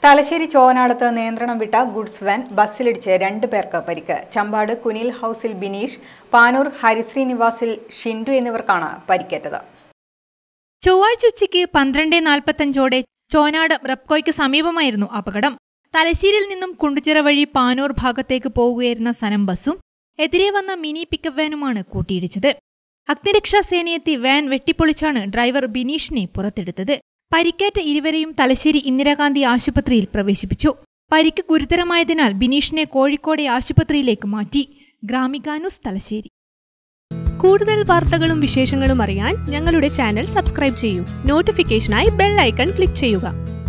തലശ്ശേരി ചോവനാടത്ത് നിയന്ത്രണം വിട്ട goods van ബസ്സിലിടിച്ച് രണ്ട് പേർക്ക് പരിക്ക് ചമ്പാട് കുനിൽ ഹൌസിൽ ബിനീഷ് പാനൂർ ഹരിശ്രീ നിവാസിൽ ഷിൻഡു എന്നിവർക്കാണ് പരിക്കേറ്റത് ചൊവ്വാഴ്ച ഉച്ചയ്ക്ക് പന്ത്രണ്ട് നാൽപ്പത്തഞ്ചോടെ ചോനാട് റബ്കോയ്ക്ക് സമീപമായിരുന്നു അപകടം തലശ്ശേരിയിൽ നിന്നും കുണ്ടുചിറ വഴി പാനൂർ ഭാഗത്തേക്ക് പോവുകയായിരുന്ന സനം ബസ്സും എതിരെ വന്ന മിനി പിക്കപ്പ് വാനുമാണ് കൂട്ടിയിടിച്ചത് അഗ്നിരക്ഷാ സേനയെത്തി വാൻ വെട്ടിപ്പൊളിച്ചാണ് ഡ്രൈവർ ബിനീഷിനെ പുറത്തെടുത്തത് പരിക്കേറ്റ ഇരുവരെയും തലശ്ശേരി ഇന്ദിരാഗാന്ധി ആശുപത്രിയിൽ പ്രവേശിപ്പിച്ചു പരിക്ക് ഗുരുതരമായതിനാൽ ബിനീഷിനെ കോഴിക്കോടെ ആശുപത്രിയിലേക്ക് മാറ്റി ഗ്രാമികാനുസ് തലശ്ശേരി കൂടുതൽ വാർത്തകളും വിശേഷങ്ങളും അറിയാൻ ഞങ്ങളുടെ ചാനൽ സബ്സ്ക്രൈബ് ചെയ്യൂ നോട്ടിഫിക്കേഷനായി ബെൽ ഐക്കൺ ക്ലിക്ക് ചെയ്യുക